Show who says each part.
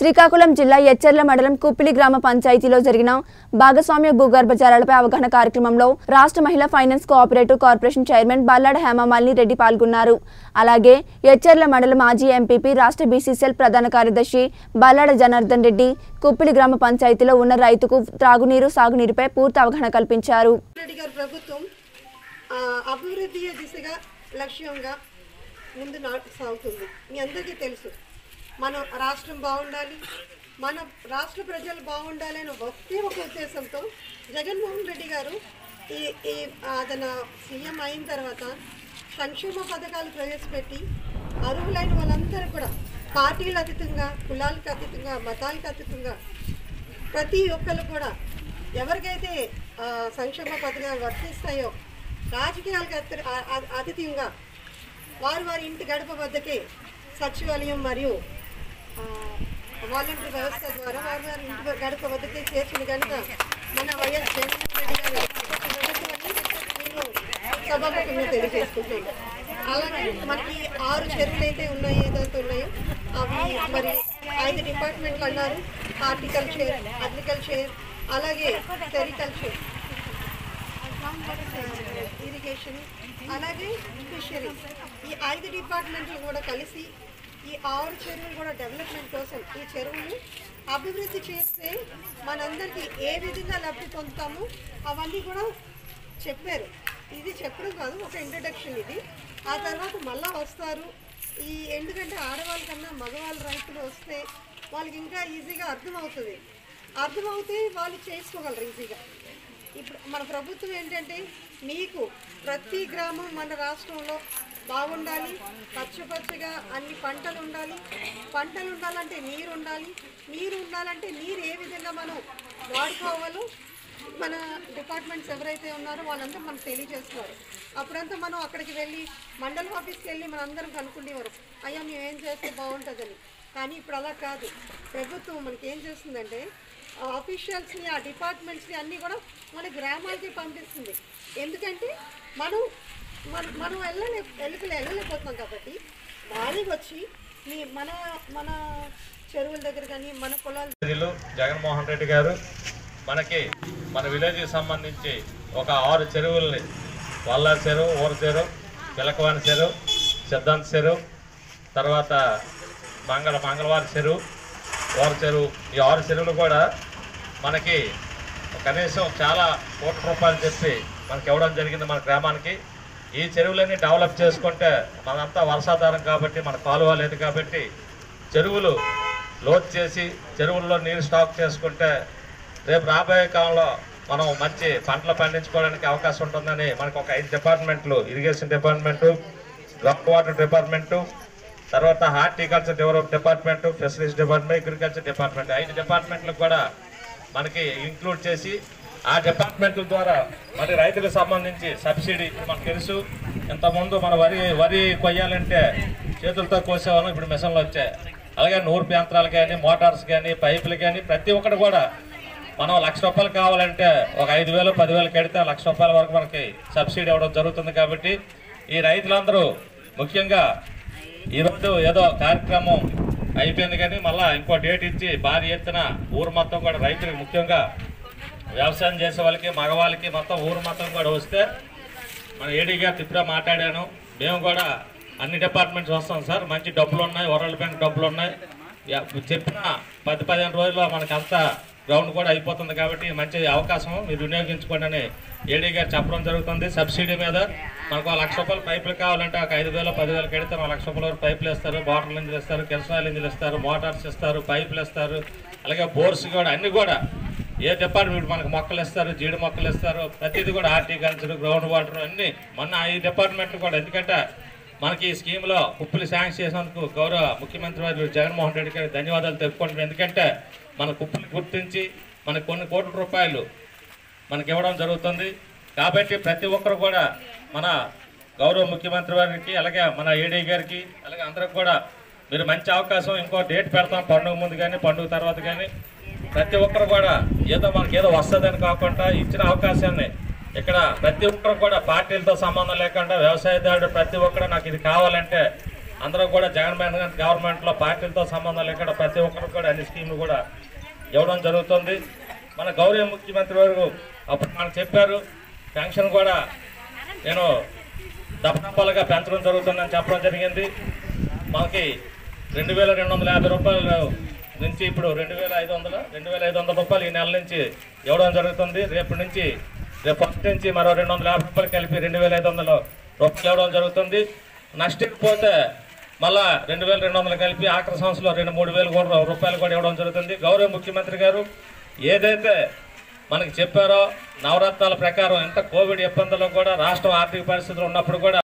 Speaker 1: శ్రీకాకుళం జిల్లా ఎచ్చెర్ల మండలం కుప్పిలి గ్రామ పంచాయతీలో జరిగిన భాగస్వామ్య భూగర్భ జలాలపై అవగాహన కార్యక్రమంలో రాష్ట్ర మహిళా finance cooperative corporation chairman Ballada Hemamalini Reddy పాల్గొన్నారు అలాగే ఎచ్చెర్ల మండలం మాజీ ఎంపీపీ రాష్ట్ర బీసీసీఎల్ ప్రధాన కార్యదర్శి బల్లాడ జనార్దన్ రెడ్డి కుప్పిలి గ్రామ పంచాయతీలో ఉన్న రైతుకు త్రాగునీరు సాగునీరుపై పూర్తి అవగాహన కల్పించారు
Speaker 2: రెడ్డి గారి ప్రభుత్వం ఆ, అభివృద్ధి దిశగా లక్ష్యంగా ముందు నా సాగుతుంది మీ అందరికీ తెలుసు మన రాష్ట్రం బాగుండాలి మన రాష్ట్ర ప్రజలు బాగుండాలి అనే ఒకే ఒక ఉద్దేశంతో జగన్మోహన్ రెడ్డి గారు ఈ ఈ అతను సీఎం అయిన తర్వాత సంక్షేమ పథకాలు ప్రవేశపెట్టి అర్హులైన వాళ్ళందరూ కూడా పార్టీలకు అతీతంగా కులాలకు అతీతంగా మతాలకు అతీతంగా ప్రతి ఒక్కరు కూడా ఎవరికైతే ఆ, సంక్షేమ పథకాలు వర్తిస్తాయో రాజకీయాలకు అతి ఆ- ఆ- అతిథ్యంగా వారి వారి ఇంటి గడప వద్దకే సచివాలయం మరియు వాలంటీర్ వ్యవస్థ ద్వారా వారి వారి ఇంటి గడప వద్దకే చేర్చిన కనుక మన వైఎస్ జగన్మోహన్ రెడ్డి గారు నేను సభాముఖంగా తెలియజేసుకుంటున్నాను అలాగే మనకి ఆరు చెరువులు అయితే ఉన్నాయి ఏదైతే ఉన్నాయో అవి మరి ఐదు డిపార్ట్మెంట్లు అన్నారు హార్టికల్చర్ అగ్రికల్చర్ అలాగే సెరికల్చర్ ఇరిగేషన్ అలాగే ఫిషరీస్ ఈ ఐదు డిపార్ట్మెంట్లు కూడా కలిసి ఈ ఆరు చెరువులు కూడా డెవలప్మెంట్ కోసం ఈ చెరువులు అభివృద్ధి చేస్తే మనందరికీ ఏ విధంగా లబ్ధి పొందుతామో అవన్నీ కూడా చెప్పారు ఇది చెప్పడం కాదు ఒక ఇంట్రడక్షన్ ఇది ఆ తర్వాత మళ్ళా వస్తారు ఈ ఎందుకంటే ఆడవాళ్ళ కన్నా మగవాళ్ళ రైతులు వస్తే వాళ్ళకి ఇంకా ఈజీగా అర్థమవుతుంది అర్థమవుతే వాళ్ళు చేసుకోగలరు ఈజీగా ఇప్పుడు మన ప్రభుత్వం ఏంటంటే మీకు ప్రతి గ్రామం మన రాష్ట్రంలో బాగుండాలి పచ్చ పచ్చగా అన్ని పంటలు ఉండాలి పంటలు ఉండాలంటే నీరు ఉండాలి నీరు ఉండాలంటే నీరు ఏ విధంగా మనం వాడుకోవాలో మన డిపార్ట్మెంట్స్ ఎవరైతే ఉన్నారో వాళ్ళందరూ మనకు తెలియజేస్తున్నారు అప్పుడంతా మనం అక్కడికి వెళ్ళి మండల ఆఫీస్కి వెళ్ళి మన అందరం కనుక్కునేవారు అయ్యా మేము ఏం చేస్తే బాగుంటుందని కానీ ఇప్పుడు అలా కాదు ప్రభుత్వం మనకి ఏం చేస్తుందంటే ఆ ఆఫీషియల్స్ని ఆ డిపార్ట్మెంట్స్ని అన్నీ కూడా మన గ్రామాలకి పంపిస్తుంది ఎందుకంటే మనం మన మనం వెళ్ళలే వెళ్ళి వెళ్ళలేకపోతున్నాం కాబట్టి వాళ్ళకి వచ్చి మీ మన మన చెరువుల దగ్గర కానీ మన పొలాల
Speaker 3: ప్రజలు జగన్మోహన్ రెడ్డి గారు మనకి మన విలేజ్కి సంబంధించి ఒక ఆరు చెరువుల్ని వల్ల చెరువు ఊర చెరువు పిలకవాని చెరువు సిద్ధాంత చెరువు తర్వాత మంగళ మంగళవారి చెరువు ఊర చెరువు ఈ ఆరు చెరువులు కూడా మనకి కనీసం చాలా కోట్ల రూపాయలు చెప్పి మనకి ఇవ్వడం జరిగింది మన గ్రామానికి ఈ చెరువులన్నీ డెవలప్ చేసుకుంటే మనంతా వర్షాధారం కాబట్టి మన కాలువ లేదు కాబట్టి చెరువులు లోతు చేసి చెరువుల్లో నీరు స్టాక్ చేసుకుంటే రేపు రాబోయే కాలంలో మనం మంచి పంటలు పండించుకోవడానికి అవకాశం ఉంటుందని మనకు ఒక ఐదు డిపార్ట్మెంట్లు irrigation department ground water department తర్వాత horticulture develop department fisheries department agriculture department ఐదు డిపార్ట్మెంట్లకు కూడా మనకి ఇంక్లూడ్ చేసి ఆ డిపార్ట్మెంట్ల ద్వారా మరి రైతులకు సంబంధించి సబ్సిడీ ఇప్పుడు మనకు తెలుసు ఇంతకుముందు మన వరి వరి కొయ్యాలంటే చేతులతో కోసేవాళ్ళం ఇప్పుడు మిషన్లు వచ్చాయి అలాగే నూర్పు యంత్రాలు కానీ మోటార్స్ కానీ పైపులు కానీ ప్రతి ఒక్కటి కూడా మనం లక్ష రూపాయలు కావాలంటే ఒక ఐదు వేలు పదివేలు కడితే లక్ష రూపాయల వరకు మనకి సబ్సిడీ ఇవ్వడం జరుగుతుంది కాబట్టి ఈ రైతులందరూ ముఖ్యంగా ఈరోజు ఏదో కార్యక్రమం అయిపోయింది కానీ మళ్ళీ ఇంకో డేట్ ఇచ్చి భారీ ఎత్తున ఊరు మొత్తం కూడా రైతులకు ముఖ్యంగా వ్యవసాయం చేసే వాళ్ళకి మగవాళ్ళకి మొత్తం ఊరు మొత్తం కూడా వస్తే మన ఏడీ గారు ఇప్పుడే మాట్లాడాను మేము కూడా అన్ని డిపార్ట్మెంట్స్ వస్తాం సార్ మంచి డబ్బులు ఉన్నాయి వరల్డ్ బ్యాంక్ డబ్బులు ఉన్నాయి యా- చెప్పిన పది పదిహేను రోజుల్లో మనకి అంతా గ్రౌండ్ కూడా అయిపోతుంది కాబట్టి మంచి అవకాశం మీరు వినియోగించుకోండి అని ఏడీ గారు చెప్పడం జరుగుతుంది సబ్సిడీ మీద మనకు ఒక లక్ష రూపాయలు పైపులు కావాలంటే ఒక ఐదు వేలు పదివేలు కడితే ఒక లక్ష రూపాయల వరకు పైపులు ఇస్తారు వాటర్ ఇంజిన్ ఇస్తారు కిరసాయిల్ ఇంజిన్ ఇస్తారు మోటార్స్ ఇస్తారు పైపులు ఇస్తారు అలాగే బోర్స్ కూడా అన్ని కూడా ఏ డిపార్ట్మెంట్ మనకు మొక్కలు ఇస్తారు జీడి మొక్కలు ఇస్తారు ప్రతిదీ కూడా హార్టికల్చర్ గ్రౌండ్ వాటర్ అన్ని మొన్న ఈ డిపార్ట్మెంట్ కూడా ఎందుకంటే మనకి ఈ స్కీమ్లో కుప్పలు శాంక్షన్ చేసినందుకు గౌరవ ముఖ్యమంత్రి వారు జగన్మోహన్ రెడ్డి గారికి ధన్యవాదాలు తెలుపుకుంటున్నాం ఎందుకంటే మన కుప్పలు గుర్తించి మనకు కొన్ని కోట్ల రూపాయలు మనకి ఇవ్వడం జరుగుతుంది కాబట్టి ప్రతి ఒక్కరు కూడా మన గౌరవ ముఖ్యమంత్రి వారికి అలాగే మన ఏడీ గారికి అలాగే అందరికి కూడా మీరు మంచి అవకాశం ఇంకో డేట్ పెడతాం పండుగ ముందు కానీ పండుగ తర్వాత కానీ ప్రతి ఒక్కరు కూడా ఏదో మనకి ఏదో వస్తుందని కాకుండా ఇచ్చిన అవకాశాన్ని ఇక్కడ ప్రతి ఒక్కరు కూడా పార్టీలతో సంబంధం లేకుండా వ్యవసాయదారుడు ప్రతి ఒక్కరు నాకు ఇది కావాలంటే అందరూ కూడా జగన్మోహన్ గారి గవర్నమెంట్లో పార్టీలతో సంబంధం లేకుండా ప్రతి ఒక్కరు కూడా అన్ని స్కీములు కూడా ఇవ్వడం జరుగుతుంది మన గౌరవ ముఖ్యమంత్రి వారు అప్పుడు మనకు చెప్పారు పెన్షన్ కూడా నేను దప్పదప్పలుగా పెంచడం జరుగుతుందని చెప్పడం జరిగింది మనకి రెండు వేల రెండు వందల యాభై రూపాయలు నుంచి ఇప్పుడు రెండు వేల ఐదు వందల రెండు వేల ఐదు వందల రూపాయలు ఈ నెల నుంచి ఇవ్వడం జరుగుతుంది రేపు నుంచి రేపు ఫస్ట్ నుంచి మరో రెండు వందల యాభై రూపాయలు కలిపి రెండు వేల ఐదు వందల రూపాయలు ఇవ్వడం జరుగుతుంది నష్టపోతే మళ్ళా రెండు వేల రెండు వందలు కలిపి ఆఖరి సంవత్సరంలో రెండు మూడు వేలు కూడా రూపాయలు కూడా ఇవ్వడం జరుగుతుంది గౌరవ ముఖ్యమంత్రి గారు ఏదైతే మనకి చెప్పారో నవరత్నాల ప్రకారం ఎంత కోవిడ్ ఇబ్బందుల్లో కూడా రాష్ట్రం ఆర్థిక పరిస్థితులు ఉన్నప్పుడు కూడా